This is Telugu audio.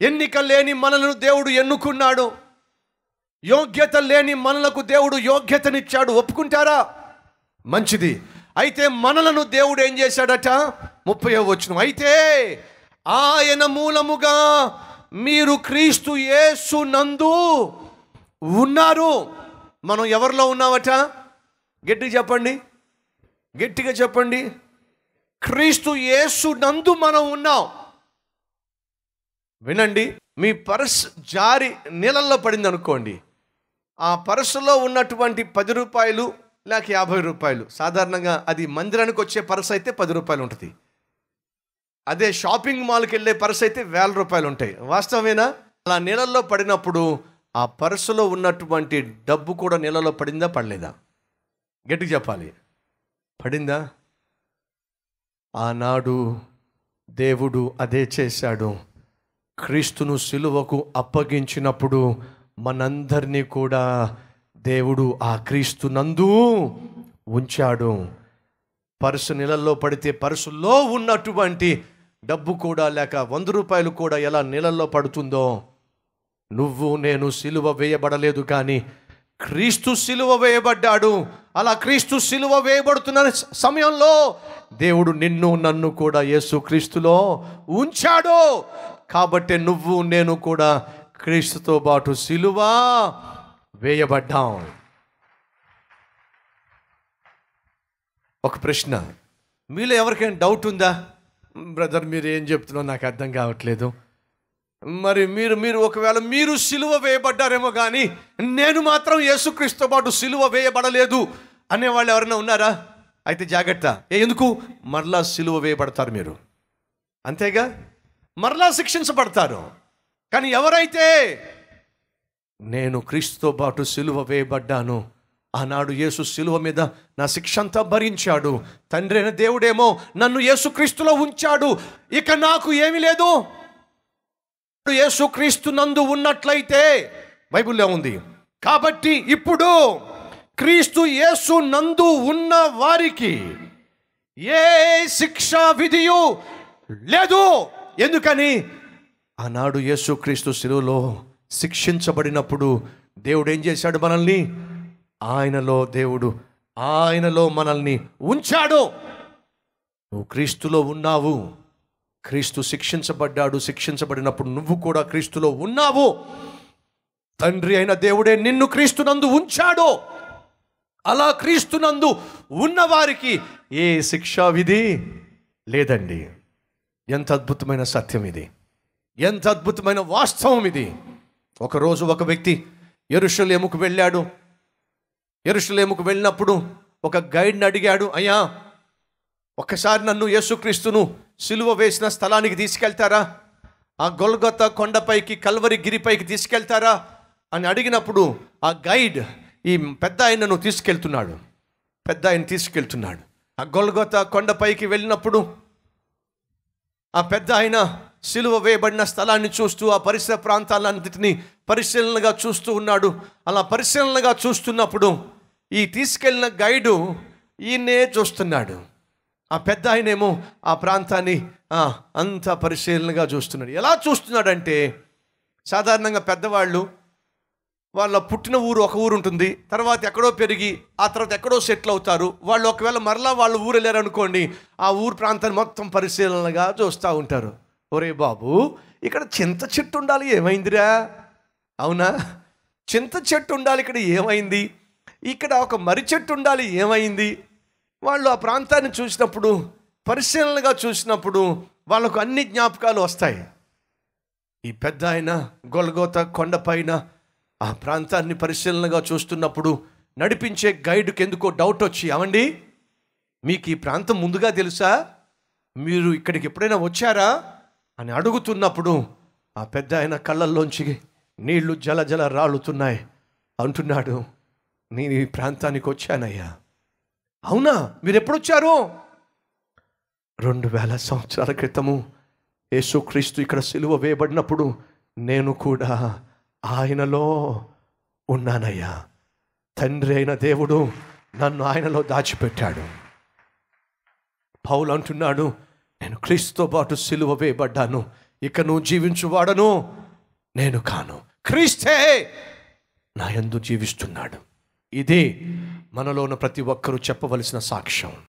ఎన్నిక లేని మనలను దేవుడు ఎన్నుకున్నాడు యోగ్యత లేని మనలకు దేవుడు యోగ్యతనిచ్చాడు ఒప్పుకుంటారా మంచిది అయితే మనలను దేవుడు ఏం చేశాడట ముప్పై వచ్చిన అయితే ఆయన మూలముగా మీరు క్రీస్తు యేసు నందు ఉన్నారు మనం ఎవరిలో ఉన్నామట గట్టిగా చెప్పండి గట్టిగా చెప్పండి క్రీస్తు యేసు నందు మనం ఉన్నాం వినండి మీ పర్స్ జారి నీళ్ళల్లో పడింది అనుకోండి ఆ పర్సులో ఉన్నటువంటి పది రూపాయలు లేక యాభై రూపాయలు సాధారణంగా అది మందిరానికి వచ్చే పర్స్ అయితే పది రూపాయలు ఉంటుంది అదే షాపింగ్ మాల్కి వెళ్ళే పర్స్ అయితే వేల రూపాయలు ఉంటాయి వాస్తవమేనా అలా నీళ్ళల్లో పడినప్పుడు ఆ పర్సులో ఉన్నటువంటి డబ్బు కూడా నీళ్ళలో పడిందా పడలేదా గట్టిగా చెప్పాలి పడిందా ఆనాడు దేవుడు అదే చేశాడు క్రీస్తును సిలువకు అప్పగించినప్పుడు మనందరినీ కూడా దేవుడు ఆ క్రీస్తు నందు ఉంచాడు పర్సు నీళ్ళల్లో పడితే పర్సులో ఉన్నటువంటి డబ్బు కూడా లేక వంద రూపాయలు కూడా ఎలా నీళ్ళల్లో పడుతుందో నువ్వు నేను సిలువ వేయబడలేదు కానీ క్రీస్తు సిలువ వేయబడ్డాడు అలా క్రీస్తు సిలువ వేయబడుతున్న సమయంలో దేవుడు నిన్ను నన్ను కూడా యేసు క్రీస్తులో ఉంచాడు కాబట్టి నువ్వు నేను కూడా క్రీస్తుతో పాటు సిలువ వేయబడ్డాం ఒక ప్రశ్న మీలో ఎవరికైనా డౌట్ ఉందా బ్రదర్ మీరు ఏం చెప్తున్నా నాకు అర్థం కావట్లేదు మరి మీరు మీరు ఒకవేళ మీరు సిలువ వేయబడ్డారేమో కానీ నేను మాత్రం యేసుక్రీస్తుతో పాటు సిలువ వేయబడలేదు అనేవాళ్ళు ఎవరైనా ఉన్నారా అయితే జాగ్రత్త ఏ ఎందుకు మరలా సిలువ వేయబడతారు మీరు అంతేగా మరలా శిక్షించబడతారు కానీ ఎవరైతే నేను క్రీస్తుతో పాటు సిలువ వేయబడ్డాను ఆనాడు యేసు సిలువ మీద నా శిక్ష అంతా భరించాడు తండ్రి అయిన దేవుడేమో నన్ను యేసుక్రీస్తులో ఉంచాడు ఇక నాకు ఏమీ లేదు యేసుక్రీస్తు నందు ఉన్నట్లయితే బైబిల్లో ఉంది కాబట్టి ఇప్పుడు క్రీస్తు యేసు నందు ఉన్న వారికి ఏ శిక్ష విధియు లేదు ఎందుకని ఆనాడు యేసుక్రీస్తు శిలువలో శిక్షించబడినప్పుడు దేవుడు ఏం చేశాడు మనల్ని ఆయనలో దేవుడు ఆయనలో మనల్ని ఉంచాడు నువ్వు క్రీస్తులో ఉన్నావు క్రీస్తు శిక్షించబడ్డాడు శిక్షించబడినప్పుడు నువ్వు కూడా క్రీస్తులో ఉన్నావు తండ్రి అయిన దేవుడే నిన్ను క్రీస్తునందు ఉంచాడు అలా క్రీస్తునందు ఉన్నవారికి ఏ శిక్షా విధి లేదండి ఎంత అద్భుతమైన సత్యం ఇది ఎంత అద్భుతమైన వాస్తవం ఇది ఒకరోజు ఒక వ్యక్తి ఎరుషలేముకు వెళ్ళాడు ఎరుషలేముకు వెళ్ళినప్పుడు ఒక గైడ్ని అడిగాడు అయ్యా ఒక్కసారి నన్ను యేసుక్రీస్తును సిలువ వేసిన స్థలానికి తీసుకెళ్తారా ఆ గొల్గొత్త కొండపైకి కల్వరి గిరిపైకి తీసుకెళ్తారా అని అడిగినప్పుడు ఆ గైడ్ ఈ పెద్ద ఆయనను తీసుకెళ్తున్నాడు పెద్ద ఆయన తీసుకెళ్తున్నాడు ఆ గొల్గొత్త కొండపైకి వెళ్ళినప్పుడు ఆ పెద్ద ఆయన సిలువ వేయబడిన స్థలాన్ని చూస్తూ ఆ పరిసర ప్రాంతాలన్నింటినీ పరిశీలనగా చూస్తూ ఉన్నాడు అలా పరిశీలనగా చూస్తున్నప్పుడు ఈ తీసుకెళ్ళిన గైడు ఈయన్నే చూస్తున్నాడు ఆ పెద్ద ఆయనేమో ఆ ప్రాంతాన్ని ఆ, అంతా పరిశీలనగా చూస్తున్నాడు ఎలా చూస్తున్నాడంటే సాధారణంగా పెద్దవాళ్ళు వాళ్ళ పుట్టిన ఊరు ఒక ఊరు ఉంటుంది తర్వాత ఎక్కడో పెరిగి ఆ తర్వాత ఎక్కడో సెటిల్ అవుతారు వాళ్ళు ఒకవేళ మరలా వాళ్ళ ఊరు వెళ్ళారనుకోండి ఆ ఊరు ప్రాంతాన్ని మొత్తం పరిశీలనగా చూస్తూ ఉంటారు ఒరే బాబు ఇక్కడ చింత చెట్టు ఉండాలి ఏమైందిరా అవునా చింత చెట్టు ఉండాలి ఇక్కడ ఏమైంది ఇక్కడ ఒక మర్రి చెట్టు ఉండాలి ఏమైంది వాళ్ళు ఆ ప్రాంతాన్ని చూసినప్పుడు పరిశీలనగా చూసినప్పుడు వాళ్ళకు అన్ని జ్ఞాపకాలు వస్తాయి ఈ పెద్ద ఆయన గొలగోత కొండపైన ఆ ప్రాంతాన్ని పరిశీలనగా చూస్తున్నప్పుడు నడిపించే గైడ్కి ఎందుకో డౌట్ వచ్చి అవండి మీకు ఈ ప్రాంతం ముందుగా తెలుసా మీరు ఇక్కడికి ఎప్పుడైనా వచ్చారా అని అడుగుతున్నప్పుడు ఆ పెద్ద ఆయన కళ్ళల్లోంచి నీళ్లు జల జల రాలుతున్నాయి అంటున్నాడు నేను ఈ ప్రాంతానికి వచ్చానయ్యా అవునా మీరు ఎప్పుడు వచ్చారు రెండు వేల సంవత్సరాల క్రితము యేసుక్రీస్తు ఇక్కడ సిలువ వేయబడినప్పుడు నేను కూడా ఆయనలో ఉన్నానయ్యా తండ్రి అయిన దేవుడు నన్ను ఆయనలో దాచిపెట్టాడు పౌలు అంటున్నాడు నేను క్రీస్తుతో పాటు సిలువ వేయబడ్డాను ఇక నువ్వు జీవించువాడను నేను కాను క్రీస్తే నా యందు జీవిస్తున్నాడు ఇదే మనలో ఉన్న ప్రతి ఒక్కరూ చెప్పవలసిన సాక్ష్యం